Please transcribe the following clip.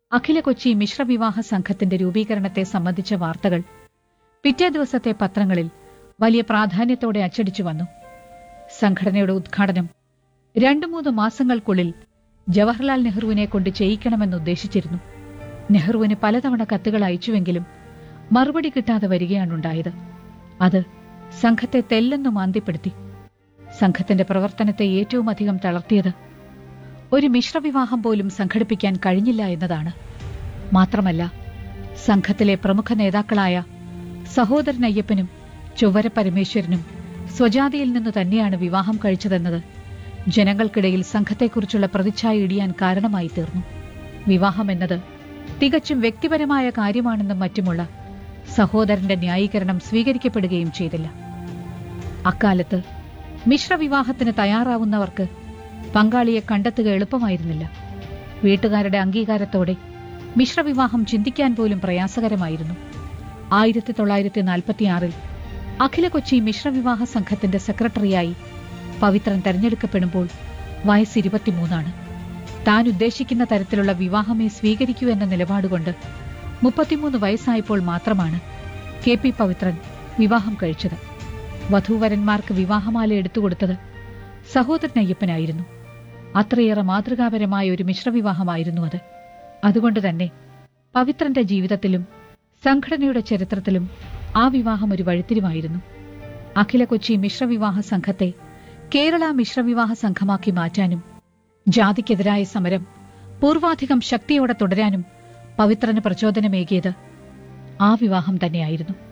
അഖില കൊച്ചി മിശ്രവിവാഹ സംഘത്തിന്റെ രൂപീകരണത്തെ സംബന്ധിച്ച വാർത്തകൾ പിറ്റേ ദിവസത്തെ പത്രങ്ങളിൽ വലിയ പ്രാധാന്യത്തോടെ അച്ചടിച്ചു വന്നു സംഘടനയുടെ ഉദ്ഘാടനം രണ്ടു മൂന്ന് മാസങ്ങൾക്കുള്ളിൽ ജവഹർലാൽ നെഹ്റുവിനെ കൊണ്ട് ചെയ്യിക്കണമെന്ന് ഉദ്ദേശിച്ചിരുന്നു നെഹ്റുവിന് പലതവണ കത്തുകൾ അയച്ചുവെങ്കിലും മറുപടി കിട്ടാതെ വരികയാണുണ്ടായത് അത് സംഘത്തെ തെല്ലെന്നു മാന്തിപ്പെടുത്തി സംഘത്തിന്റെ പ്രവർത്തനത്തെ ഏറ്റവും അധികം തളർത്തിയത് ഒരു മിശ്രവിവാഹം പോലും സംഘടിപ്പിക്കാൻ കഴിഞ്ഞില്ല എന്നതാണ് മാത്രമല്ല സംഘത്തിലെ പ്രമുഖ നേതാക്കളായ സഹോദരൻ അയ്യപ്പനും ചൊവ്വര പരമേശ്വരനും സ്വജാതിയിൽ നിന്ന് തന്നെയാണ് വിവാഹം കഴിച്ചതെന്നത് ജനങ്ങൾക്കിടയിൽ സംഘത്തെക്കുറിച്ചുള്ള പ്രതിച്ഛായ ഇടിയാൻ കാരണമായി തീർന്നു വിവാഹം എന്നത് തികച്ചും വ്യക്തിപരമായ കാര്യമാണെന്നും മറ്റുമുള്ള സഹോദരന്റെ ന്യായീകരണം സ്വീകരിക്കപ്പെടുകയും ചെയ്തില്ല അക്കാലത്ത് മിശ്രവിവാഹത്തിന് തയ്യാറാവുന്നവർക്ക് പങ്കാളിയെ കണ്ടെത്തുക എളുപ്പമായിരുന്നില്ല വീട്ടുകാരുടെ അംഗീകാരത്തോടെ മിശ്രവിവാഹം ചിന്തിക്കാൻ പോലും പ്രയാസകരമായിരുന്നു ആയിരത്തി തൊള്ളായിരത്തി നാൽപ്പത്തിയാറിൽ അഖില കൊച്ചി മിശ്രവിവാഹ സംഘത്തിന്റെ സെക്രട്ടറിയായി പവിത്രൻ തെരഞ്ഞെടുക്കപ്പെടുമ്പോൾ വയസ്സ് ഇരുപത്തിമൂന്നാണ് താൻ ഉദ്ദേശിക്കുന്ന തരത്തിലുള്ള വിവാഹമേ സ്വീകരിക്കൂ എന്ന നിലപാടുകൊണ്ട് മുപ്പത്തിമൂന്ന് വയസ്സായപ്പോൾ മാത്രമാണ് കെ പി പവിത്രൻ വിവാഹം കഴിച്ചത് വധൂവരന്മാർക്ക് വിവാഹമാല എടുത്തുകൊടുത്തത് സഹോദരൻ അയ്യപ്പനായിരുന്നു അത്രയേറെ മാതൃകാപരമായ ഒരു മിശ്രവിവാഹമായിരുന്നു അത് അതുകൊണ്ട് തന്നെ പവിത്രന്റെ ജീവിതത്തിലും സംഘടനയുടെ ചരിത്രത്തിലും ആ വിവാഹം ഒരു വഴിത്തിരിവായിരുന്നു അഖില കൊച്ചി മിശ്രവിവാഹ സംഘത്തെ കേരള മിശ്രവിവാഹ സംഘമാക്കി മാറ്റാനും ജാതിക്കെതിരായ സമരം പൂർവാധികം ശക്തിയോടെ തുടരാനും പവിത്രന് പ്രചോദനമേകിയത് ആ വിവാഹം തന്നെയായിരുന്നു